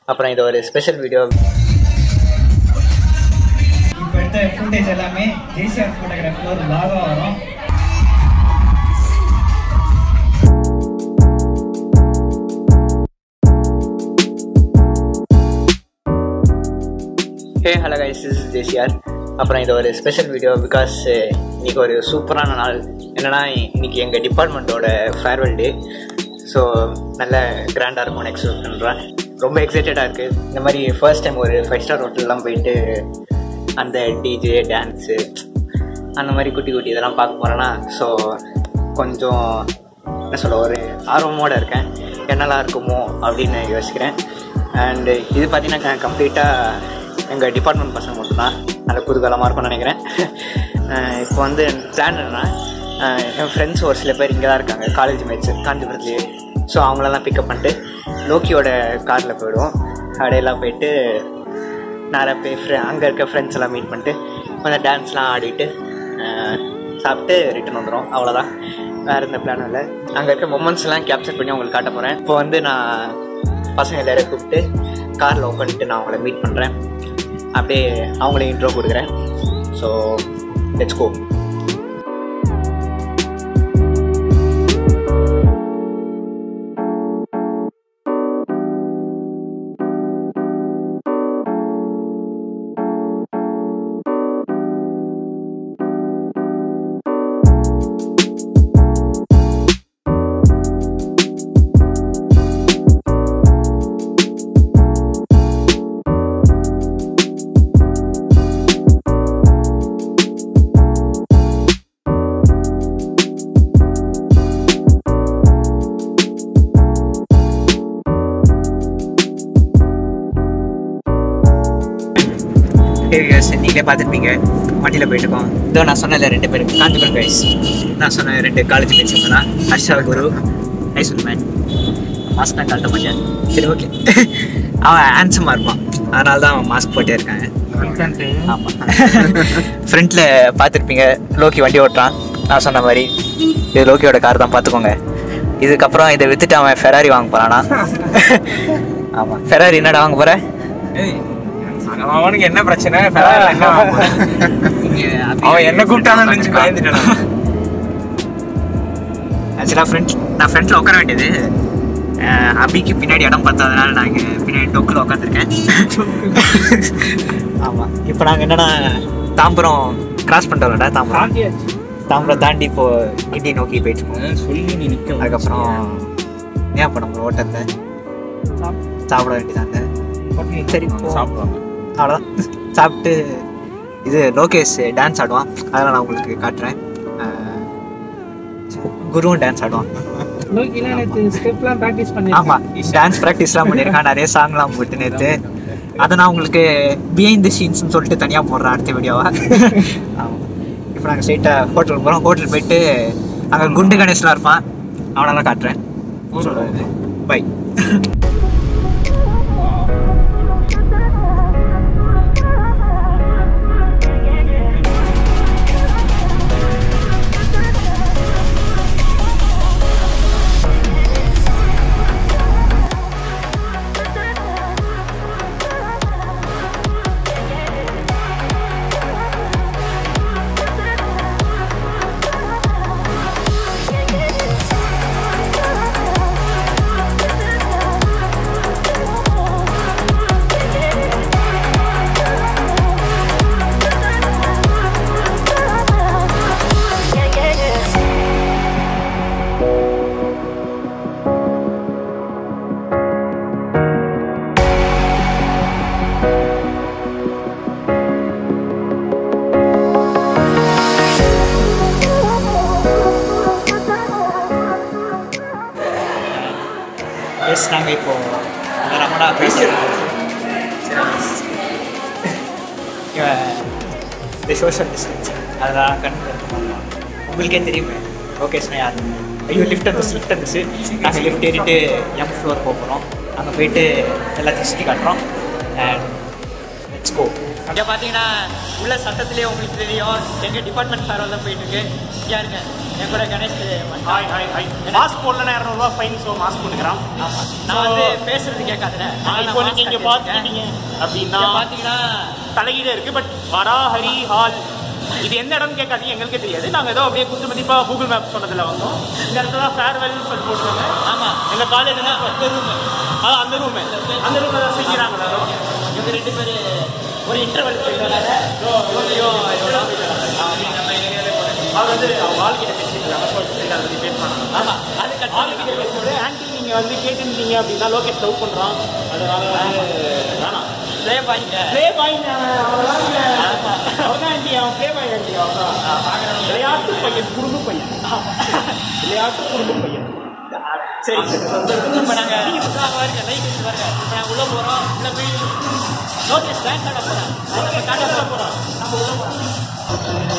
அப்புறம் இது ஒரு ஸ்பெஷல் வீடியோ இப்போ எடுத்த ஃபுட்டேஜ் எல்லாமே ஜேசிஆர் ஃபோட்டோகிராஃபில் ஒரு லாகாக வரும் hey hello guys is JCR அப்புறம் இது ஒரு ஸ்பெஷல் வீடியோ பிகாஸ் இன்னைக்கு ஒரு சூப்பரான நாள் என்னன்னா இன்னைக்கு எங்கள் டிபார்ட்மெண்ட்டோட ஃபேர்வெல் டே ஸோ நல்ல கிராண்டாக இருக்கும் எக்ஸ்பெக்ட் பண்ணுறேன் ரொம்ப எக்ஸைட்டடாக இருக்குது இந்த மாதிரி ஃபர்ஸ்ட் டைம் ஒரு ஃபைவ் ஸ்டார் ஹோட்டல்லாம் போயிட்டு அந்த டிஜே டான்ஸு அந்த மாதிரி குட்டி குட்டி இதெல்லாம் பார்க்க போகிறேன்னா ஸோ கொஞ்சம் என்ன சொல்ல ஒரு ஆர்வமோடு இருக்கேன் என்னெல்லாம் இருக்குமோ அப்படின்னு யோசிக்கிறேன் அண்டு இது பார்த்தீங்கன்னா கம்ப்ளீட்டாக எங்கள் டிபார்ட்மெண்ட் பசங்க மட்டும்தான் நல்ல குதூகலமாக இருக்கும்னு நினைக்கிறேன் அஹ் இப்போ வந்து பிளான் என்னன்னா அஹ் என் ஃப்ரெண்ட்ஸ் ஒரு சில பேர் இங்கே தான் இருக்காங்க காலேஜ் மேட்ச் காஞ்சிபுரத்துலேயே ஸோ அவங்களெல்லாம் பிக்கப் பண்ணிட்டு லோக்கியோட காரில் போயிடுவோம் கடையெல்லாம் போயிட்டு நிறைய பேர் ஃப்ரெ அங்கே இருக்க ஃப்ரெண்ட்ஸ் எல்லாம் மீட் பண்ணிட்டு கொஞ்சம் டான்ஸ்லாம் ஆடிட்டு அஹ் சாப்பிட்டு ரிட்டர்ன் வந்துடும் அவ்வளோதான் வேறு எந்த பிளானும் இல்லை அங்கே இருக்க மொமெண்ட்ஸ் எல்லாம் கேப்சர் பண்ணி உங்களுக்கு காட்ட போகிறேன் இப்போ வந்து நான் பசங்க எல்லாரையும் கூப்பிட்டு காரில் உட்காந்துட்டு நான் அவங்கள மீட் பண்ணுறேன் அப்படியே அவங்களே இன்ட்ரோ கொடுக்குறேன் ஸோ லெட்ஸ் கோ கைஸ் நீங்களே பார்த்துருப்பீங்க வண்டியில் போயிட்டு இருக்கோம் இதோ நான் சொன்னல ரெண்டு பேர் காஞ்சிபுரம் கைஸ் நான் சொன்ன ரெண்டு காலேஜ் மேட்ச் தான் Harsha Guru nice man mask தான் கழட்ட மாட்டேன் சரி ஓகே அவன் ஹேண்ட்ஸமாக இருப்பான் அதனால தான் அவன் மாஸ்க் போட்டே இருக்காங்க ஆமாம் ஃப்ரண்ட்டில் பார்த்துருப்பீங்க லோக்கி வண்டி ஓட்டுறான் நான் சொன்ன மாதிரி இது லோக்கியோட கார் தான் பார்த்துக்கோங்க இதுக்கப்புறம் இதை வித்துட்டு அவன் ஃபெராரி வாங்க போகிறானா ஆமாம் ஃபெராரி என்னடா வாங்க போகிற அவனுக்கு என்ன பிரச்சனை Ferrari என்ன வாங்க போறான்? அவன் என்ன கூப்பிட்டாலும் நினைச்சு பயந்துட்டான் ஆக்சுவலாக ஃப்ரெண்ட் நான் ஃப்ரெண்ட்ஸில் உட்கார வேண்டியது அஹ் அபிக்கு பின்னாடி இடம் பார்த்ததுனால நான் இங்கே பின்னாடி டொக்கில் உட்காந்துருக்கேன் ஆமாம் இப்போ நாங்கள் என்னன்னா தாம்பரம் கிராஸ் பண்ணிட்டோம்லடா தாம்பரம் தாம்பரம் தாண்டி இப்போ கிண்டி நோக்கி போயிட்டு இருக்கோம் சொல்லி நீ நிக்க அதுக்கப்புறம் ஏன் இப்போ நம்ம ஓட்டத்தை சாப்பிட வேண்டியதாங்க சரி போ. சாப்பிடுவாங்க அவ்வளோதான் சாப்பிட்டு இது லோகேஷ் டான்ஸ் ஆடுவான் அதெல்லாம் நான் உங்களுக்கு காட்டுறேன் அஹ் குருவும் டான்ஸ் ஆடுவான் ஸ்டெப்லாம் ப்ராக்டிஸ் ஆமா டான்ஸ் ப்ராக்டிஸ்லாம் பண்ணியிருக்கான் நிறைய சாங்லாம் போட்டு நேற்று அதை நான் உங்களுக்கு பிஹைண்ட் தி சீன்ஸ்னு சொல்லிட்டு தனியாக போடுறேன் அடுத்த வீடியோவை ஆமாம் இப்போ நாங்கள் ஸ்ட்ரைட்டாக ஹோட்டலுக்கு போகிறோம் ஹோட்டல் போயிட்டு அங்கே குண்டு கணேஷ்லாம் இருப்பான் அவனெல்லாம் காட்டுறேன் பை எஸ் நாங்கள் இப்போ ரமணா பேசுகிறோம் இந்த சோஷியல் டிஸ்டன்ஸ் அதெல்லாம் கண்டு உங்களுக்கே தெரியுமே லொக்கேஷன் யார் ஐயோ லிஃப்ட் இருந்துச்சு லிஃப்ட் இருந்துச்சு நாங்கள் லிஃப்ட் ஏறிட்டு எம் ஃப்ளோர் போக போகிறோம் அங்கே போயிட்டு எல்லாத்தையும் சுற்றி காட்டுறோம் அண்ட் லெட்ஸ் கோ இங்கே பார்த்தீங்கன்னா உள்ள சட்டத்திலே உங்களுக்கு தெரியும் எங்கள் டிபார்ட்மெண்ட் ஃபேர்வெல் தான் போயிட்டு இருக்கு இங்கே இருங்க என் கூட Ganesh hi hi hi mask போடலன்னா இரநூறுவா ஃபைன் ஸோ மாஸ்க் போட்டுக்கிறான் ஆமா நான் வந்து பேசுறது கேட்காதுல இப்போ நீங்க இங்க பார்த்துட்டீங்க அப்படின்னா பார்த்தீங்கன்னா தலைகீழ இருக்கு பட் வராஹரி ஹால் இது எந்த இடம்னு கேட்காதீங்க எங்களுக்கே தெரியாது நாங்க ஏதோ அப்படியே குத்து மதிப்பா கூகுள் மேப் சொன்னதுல வந்தோம் இந்த இடத்துல தான் ஃபேர்வெல் சொல்லி போட்டுருவாங்க ஆமா எங்க காலேஜ் அந்த ரூம் அதான் அந்த ரூம் அந்த ரூம்ல தான் செய்யறாங்க எல்லாரும் இவங்க ரெண்டு பேர் ஒரு இன்டர்வல் போயிட்டு வராங்க இவங்களையும் இவங்களா போயிட்டு வராங்க ஆமா, நம்ம ஏரியாவிலே போனது அவர் வந்து அவங்க ஆள்கிட்ட பேசிட்டு ஸோ அதை பத்தி பேசுறாங்க ஆமா அது கட் ஆள்கிட்ட பேசும்போது ஆன்டி நீங்க வந்து கேட்டுருந்தீங்க அப்படின்னா லோகேஷ் லவ் பண்றான் அதனால வந்து வேணாம் ப்ளே பாயிங்க ப்ளே பாய் அவர்தான் ஆண்டி அவன் ப்ளே பாய் ஆண்டி அவன் விளையாட்டு பையன் குடும்ப பையன் விளையாட்டு குடும்ப பையன் சரி இப்போ நாங்கள் பாருங்க லைக் வச்சு பாருங்க இப்போ நாங்கள் உள்ளே போகிறோம் உள்ள போய் நோட்டீஸ் பேங்க் காட்ட போகிறோம் காட்ட போகிறோம் நம்ம உள்ள போகிறோம்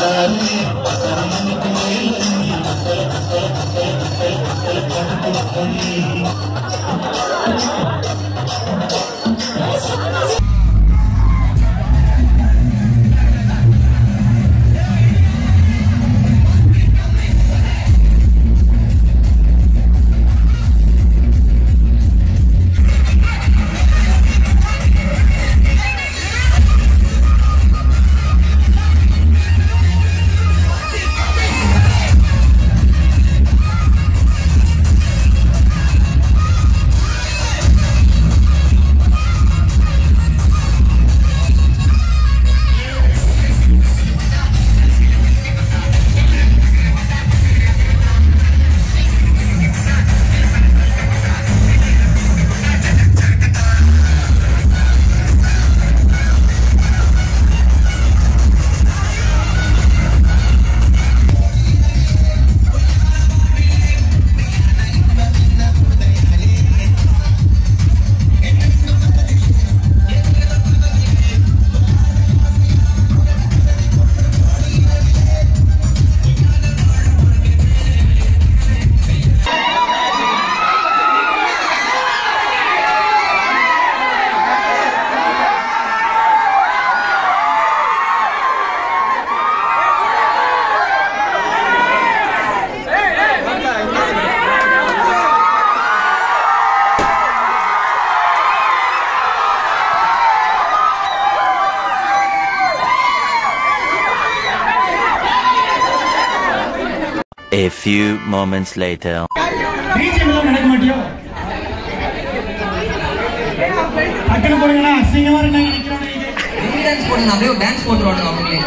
A few moments later. BGM எல்லாம் நடக்க மாட்டியோ டக்குனு போடுங்களா அசிங்கமா இருந்தாங்க நிக்கிறோம் நீங்க டான்ஸ் போடுங்க அப்படியே டான்ஸ் போட்டுருவாங்க அவங்களே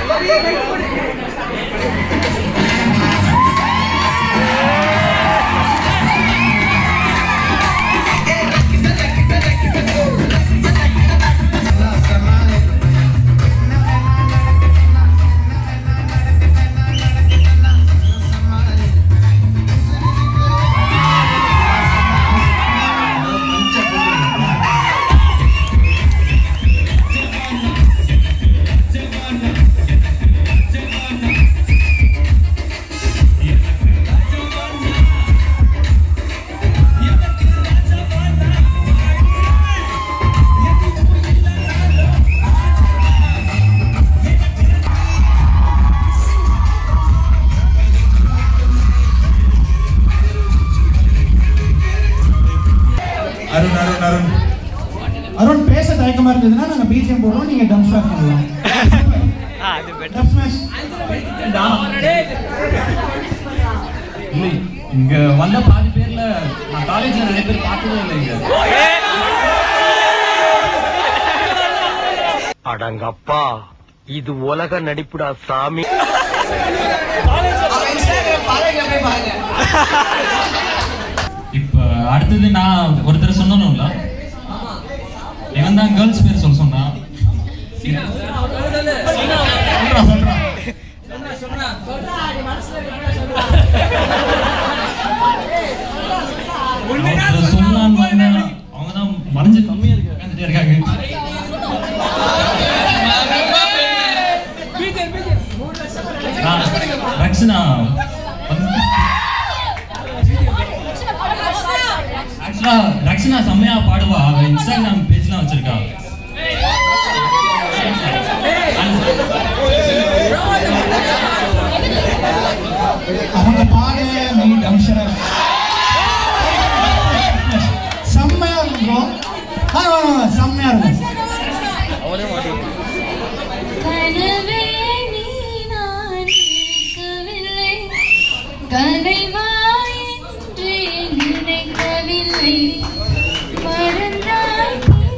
அருண் அருண் அருண் அருண் பேச தயக்கமா இருந்ததுன்னா நாங்க பிஜிஎம் போடுறோம் நீங்க டம் ஸ்மாஷ் பண்ணலாம் டம் ஸ்மாஷ் இல்லை இங்க வந்த பாதி பேர்ல நான் காலேஜ்ல நிறைய பேர் பார்த்ததே இல்லை இங்க அடங்கப்பா இது உலக நடிப்புடா சாமி அவன் இன்ஸ்டாகிராம் பாருங்க போய் பாருங்க இப்ப அடுத்தது நான் ஒருத்தர் சொன்னணும்ல இவன் தான் கேர்ள்ஸ் பேர் சொல்ல சொன்னான் சொல்றான் சொல்றான் ஒருத்தர் சொல்லலான்னு வந்தேன். அவங்க தான் மறைஞ்சு கம்மியா இருக்கு உட்காந்துட்டே இருக்காங்க நான் ரக்ஷனா ஆக்சுவலா ரக்ஷனா செம்மையா பாடுவா அவ இன்ஸ்டாகிராம் பேஜ்லாம் வச்சிருக்கா ஆ, வாங்க, வாங்க, செம்மையா இருக்கும் கனவே நீ நான் இருக்கவில்லை கலைவா என்று நினைக்கவில்லை மறந்தாய்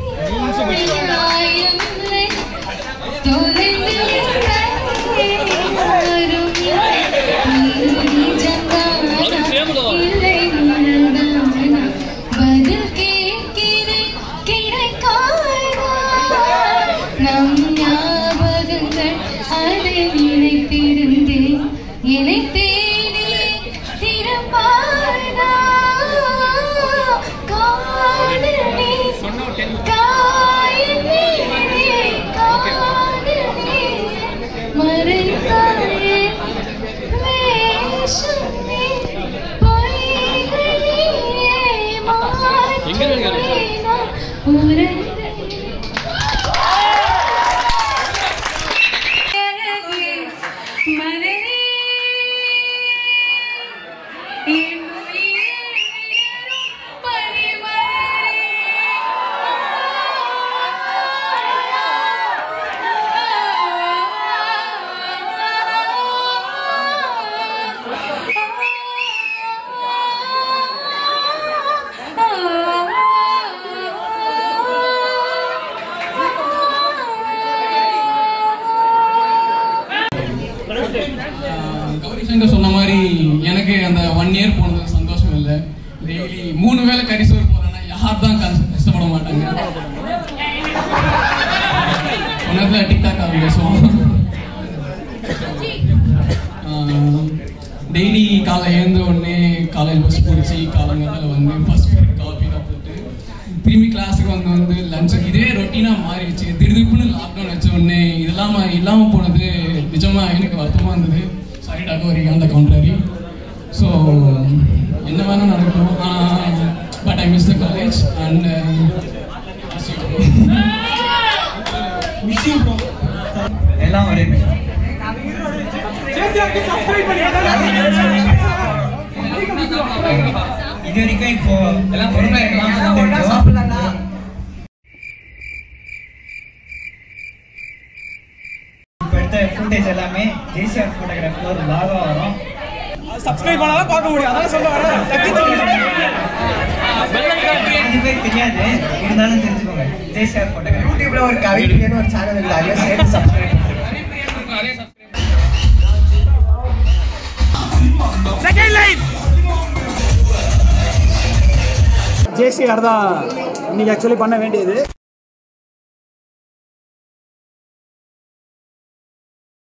நியாயமில்லை தொலைந்து யாரும் இல்லை உணர்ந்தானா பதில் கேட்கிறேன் கிடைக்காதா நம் ஞாபகங்கள் அதை நினைத்திருந்தேன் என்னை தேடி திரும்பாதா காதல் நீ காயில் நீ காதல் நீ மறைந்தாயே வேஷம் நீ பொய்களிலே மாற்றமே நான் உறைந்தேன் மலரே என் உயிரே கௌரி சங்கர் சொன்ன மாதிரி எனக்கு அந்த ஒன் இயர் போனது சந்தோஷம் இல்லை டெய்லி மூணு வேளை கறி சோறு போறேன்னா யார் தான் கஷ்ட- கஷ்டப்பட மாட்டாங்க உணர்ல டிக்டாக் ஆகும் பேசுவோம் டெய்லி காலை எழுந்த உடனே காலேஜ் பஸ் பிடிச்சி காலங்காலத்தில் வந்து ஃபர்ஸ்ட் பீரியட் காஃபி தான் போட்டு திரும்பி கிளாஸுக்கு வந்து வந்து லஞ்சுக்கு இதே ரொட்டீனாக மாறிடுச்சு திடீர்னு லாக்டவுன் வச்ச உடனே இதெல்லாம் இல்லாமல் போனது நிஜமா எனக்கு வருத்தமாக இருந்தது சாரி டகோரி அந்த கவுண்டரி ஸோ என்ன வேணால் நடக்கட்டும் but I miss the college and எல்லாம் ஒரே இது வரைக்கும் இப்போ எல்லாம் பொறுமையா இருக்கலாம் இப்போ எடுத்த ஃபுட்டேஜ் எல்லாமே ஜேசிஆர் ஃபோட்டோகிராஃபில் ஒரு லாகா வரும் சப்ஸ்கிரைப் பண்ணாதான் பார்க்க முடியும் அதான் சொல்ல வரேன் அது பேர் தெரியாது இருந்தாலும் தெரிஞ்சுக்கோங்க ஜேசிஆர் ஃபோட்டோகிராஃபி யூடியூப்ல ஒரு கவிதைன்னு ஒரு சேனல் இல்லை அதையும் சேர்த்து சப்ஸ்கிரைப் செகண்ட் லைன் ஜேசிஆர் தான் இன்னைக்கு ஆக்சுவலி பண்ண வேண்டியது